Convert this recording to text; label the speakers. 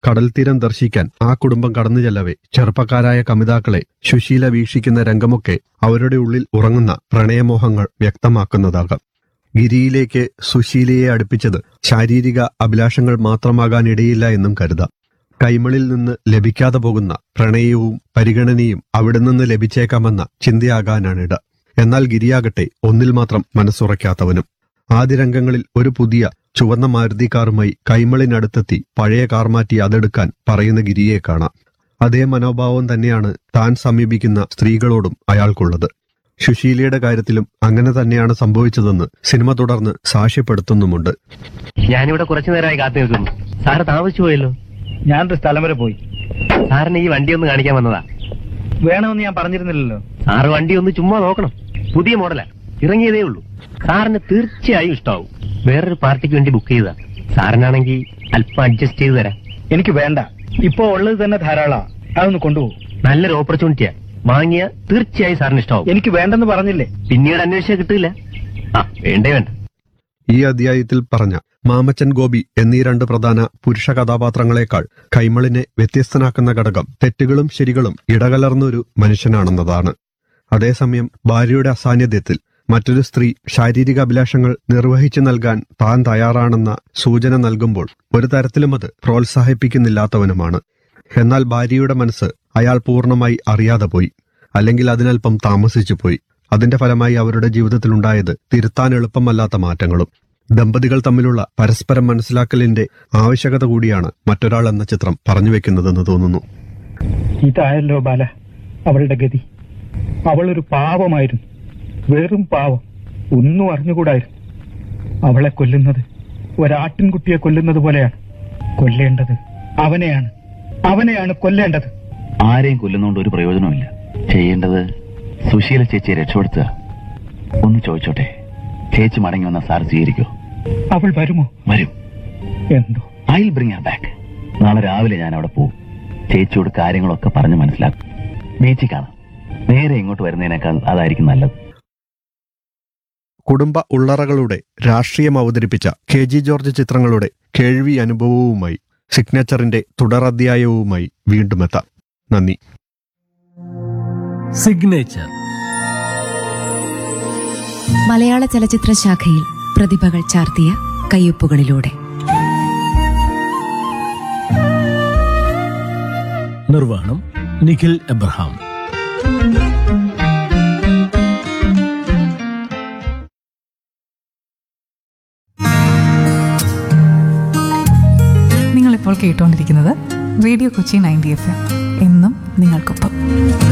Speaker 1: കടൽത്തീരം ദർശിക്കാൻ ആ കുടുംബം കടന്നു ചെല്ലവേ ചെറുപ്പക്കാരായ കമിതാക്കളെ സുശീല വീക്ഷിക്കുന്ന രംഗമൊക്കെ അവരുടെ ഉള്ളിൽ ഉറങ്ങുന്ന പ്രണയമോഹങ്ങൾ വ്യക്തമാക്കുന്നതാകാം ഗിരിയിലേക്ക് സുശീലയെ അടുപ്പിച്ചത് ശാരീരിക അഭിലാഷങ്ങൾ മാത്രമാകാനിടയില്ല എന്നും കരുതാം കൈമളിൽ നിന്ന് ലഭിക്കാതെ പോകുന്ന പ്രണയവും പരിഗണനയും അവിടെ നിന്ന് ലഭിച്ചേക്കാമെന്ന ചിന്തയാകാനാണിട എന്നാൽ ഗിരിയാകട്ടെ ഒന്നിൽ മാത്രം മനസ്സുറയ്ക്കാത്തവനും ആദ്യ രംഗങ്ങളിൽ ഒരു പുതിയ ചുവന്ന മാരുതി കാറുമായി കൈമളിനടുത്തെത്തി പഴയ കാർ മാറ്റി അതെടുക്കാൻ പറയുന്ന ഗിരിയെ കാണാം അതേ മനോഭാവം തന്നെയാണ് താൻ സമീപിക്കുന്ന സ്ത്രീകളോടും അയാൾക്കുള്ളത് സുശീലയുടെ കാര്യത്തിലും അങ്ങനെ തന്നെയാണ് സംഭവിച്ചതെന്ന് സിനിമ തുടർന്ന് സാക്ഷ്യപ്പെടുത്തുന്നുമുണ്ട്
Speaker 2: ഞാനിവിടെ കുറച്ചു നേരമായി കാത്തു നിൽക്കുന്നു സാറ് താമസിച്ചു പോയല്ലോ
Speaker 3: ഞാനൊരു സ്ഥലം വരെ പോയി
Speaker 2: സാറിന് ഈ വണ്ടി ഒന്ന് കാണിക്കാൻ വന്നതാ
Speaker 3: വേണമെന്ന് ഞാൻ പറഞ്ഞിരുന്നില്ലല്ലോ
Speaker 2: സാറ് വണ്ടി ഒന്ന് ചുമ്മാ നോക്കണം പുതിയ മോഡലാ ഇറങ്ങിയതേ ഉള്ളൂ സാറിന് തീർച്ചയായും ഇഷ്ടാവും വേറൊരു പാർട്ടിക്ക് വേണ്ടി ബുക്ക് ചെയ്താ സാറിനാണെങ്കിൽ അല്പം അഡ്ജസ്റ്റ് ചെയ്ത് തരാം
Speaker 3: എനിക്ക് വേണ്ട ഇപ്പോ ഉള്ളത് തന്നെ ധാരാളാ അതൊന്ന് കൊണ്ടുപോകും
Speaker 2: നല്ലൊരു ഓപ്പർച്യൂണിറ്റിയാ വാങ്ങിയ തീർച്ചയായും സാറിന് ഇഷ്ടാവും
Speaker 3: എനിക്ക് വേണ്ടെന്ന് പറഞ്ഞില്ലേ
Speaker 2: പിന്നീട് അന്വേഷിച്ചാൽ കിട്ടില്ല ആ വേണ്ടേ വേണ്ട
Speaker 1: ഈ അധ്യായത്തിൽ പറഞ്ഞ മാമച്ചൻ ഗോപി എന്നീ രണ്ട് പ്രധാന പുരുഷ കഥാപാത്രങ്ങളെക്കാൾ കൈമളിനെ വ്യത്യസ്തനാക്കുന്ന ഘടകം തെറ്റുകളും ശരികളും ഇടകലർന്നൊരു മനുഷ്യനാണെന്നതാണ് അതേസമയം ഭാര്യയുടെ അസാന്നിധ്യത്തിൽ മറ്റൊരു സ്ത്രീ ശാരീരിക അഭിലാഷങ്ങൾ നിർവഹിച്ചു നൽകാൻ താൻ തയ്യാറാണെന്ന സൂചന നൽകുമ്പോൾ ഒരു തരത്തിലും അത് പ്രോത്സാഹിപ്പിക്കുന്നില്ലാത്തവനുമാണ് എന്നാൽ ഭാര്യയുടെ മനസ്സ് അയാൾ പൂർണ്ണമായി അറിയാതെ പോയി അല്ലെങ്കിൽ അതിനൽപ്പം താമസിച്ചു പോയി അതിന്റെ ഫലമായി അവരുടെ ജീവിതത്തിലുണ്ടായത് തിരുത്താൻ എളുപ്പമല്ലാത്ത മാറ്റങ്ങളും ദമ്പതികൾ തമ്മിലുള്ള പരസ്പരം മനസ്സിലാക്കലിന്റെ ആവശ്യകത കൂടിയാണ് മറ്റൊരാൾ എന്ന ചിത്രം പറഞ്ഞു വെക്കുന്നതെന്ന് തോന്നുന്നു
Speaker 3: ഇതായല്ലോ ബാല അവളുടെ ഗതി അവളൊരു പാവമായിരുന്നു വെറും പാവം ഒന്നും അറിഞ്ഞുകൂടായിരുന്നു അവളെ കൊല്ലുന്നത് ഒരാട്ടിൻകുട്ടിയെ കൊല്ലുന്നത് പോലെയാണ് കൊല്ലേണ്ടത് അവനെയാണ് അവനെയാണ് കൊല്ലേണ്ടത്
Speaker 4: ആരെയും കൊല്ലുന്നോണ്ട് ഒരു പ്രയോജനമില്ല ചെയ്യേണ്ടത് സുശീല ചേച്ചിയെ രക്ഷപ്പെടുത്തുക ഒന്ന് ചോദിച്ചോട്ടെ ചേച്ചി മടങ്ങി വന്ന സാർ സ്വീകരിക്കോ
Speaker 3: അവൾ വരുമോ
Speaker 4: വരും
Speaker 3: എന്തോ
Speaker 4: ഐ ബ്രിങ് ഹർ ബാക്ക് നാളെ രാവിലെ ഞാൻ അവിടെ പോകും ചേച്ചിയോട് കാര്യങ്ങളൊക്കെ പറഞ്ഞ് മനസ്സിലാക്കും ബീച്ചിൽ കാണാം നേരെ ഇങ്ങോട്ട് വരുന്നതിനേക്കാൾ അതായിരിക്കും നല്ലത്
Speaker 1: കുടുംബ ഉള്ളറകളുടെ രാഷ്ട്രീയം അവതരിപ്പിച്ച കെ ജി ജോർജ് ചിത്രങ്ങളുടെ കേൾവി അനുഭവവുമായി സിഗ്നേച്ചറിന്റെ തുടരധ്യായവുമായി വീണ്ടും എത്താം നന്ദി
Speaker 5: സിഗ്നേച്ചർ
Speaker 6: മലയാള ചലച്ചിത്ര ശാഖയിൽ പ്രതിഭകൾ ചാർത്തിയ കയ്യൊപ്പുകളിലൂടെ
Speaker 5: നിർവഹണം നിഖിൽ എബ്രഹാം
Speaker 7: നിങ്ങളിപ്പോൾ കേട്ടുകൊണ്ടിരിക്കുന്നത് radio Kochi ninety F M എന്നും നിങ്ങൾക്കൊപ്പം